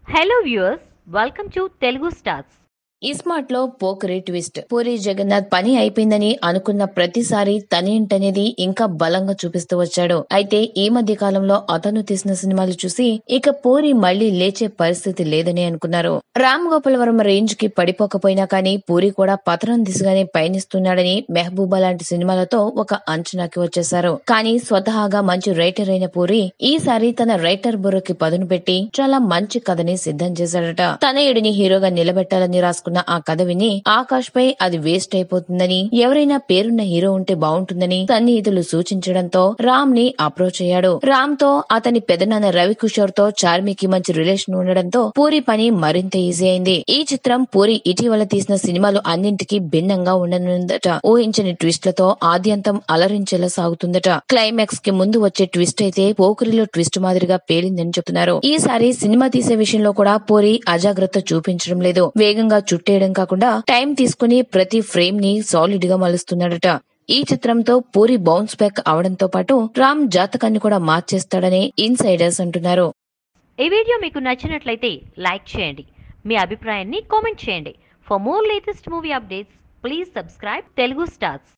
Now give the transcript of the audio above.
hello viewers welcome to Telugu stars iSmart లో పోకరి twist puri Jagannadh పని అయిపోయిందని అనుకున్న ప్రతిసారి తనేంటనేది ఇంకా బలంగా చూపిస్తూ వచ్చాడు అయితే ఈ మధ్య కాలంలో అతను తీసిన సినిమాలు చూసి ఇక పూరి మళ్లీ లేచే పరిస్థితి లేదని అనుకున్నారు రామ్ గోపాలవరం రేంజ్ కి పడిపోకపోయినా కానీ పూరి కూడా పతనం దిశగానే పయనిస్తున్నాడని మెహబూబా లాంటి సినిమాలతో ఒక అంచనాకి వచ్చేశారు కానీ స్వతహాగా మంచి రైటర్ అయిన పూరి ఈసారి తన రైటర్ బుర్రకి పదును పెట్టి చాలా మంచి కథని సిద్ధం చేశాడట తనయుడిని హీరోగా నిలబెట్టాలని రాసుకున్న ఆ కథ విని ఆకాష్ పై అది వేస్ట్ అయిపోతుందని ఎవరైనా పేరున్న హీరో ఉంటే బాగుంటుందని సన్నిహితులు సూచించడంతో రామ్ ని అప్రోచ్ అయ్యాడు రామ్ తో అతని పెదనాన్న రవి కిషోర్ తో చార్మికి మంచి రిలేషన్ ఉండడంతో పూరి పని మరింత ఈజీ అయింది ఈ చిత్రం పూరి ఇటీవల తీసిన సినిమాలు అన్నింటికీ భిన్నంగా ఉండనుందట ఊహించని ట్విస్ట్లతో ఆద్యంతం అలరించేలా సాగుతుందట క్లైమాక్స్ కి ముందు వచ్చే ట్విస్ట్ అయితే పోకరిలో ట్విస్ట్ మాదిరిగా పేలిందని చెప్తున్నారు ఈసారి సినిమా తీసే విషయంలో కూడా పూరి అజాగ్రత్త చూపించడం లేదు వేగంగా చుట్టేయడం కాకుండా టైం తీసుకుని ప్రతి ఫ్రేమ్ ని సాలిడ్ గా మలుస్తున్నాడట ఈ చిత్రంతో పూరి బౌన్స్ బ్యాక్ అవడంతో పాటు రామ్ జాతకాన్ని కూడా మార్చేస్తాడని ఇన్సైడర్స్ అంటున్నారు ఈ వీడియో మీకు నచ్చినట్లయితే లైక్ చేయండి మీ అభిప్రాయాన్ని కామెంట్ చేయండి for more latest movie updates please subscribe Telugu stars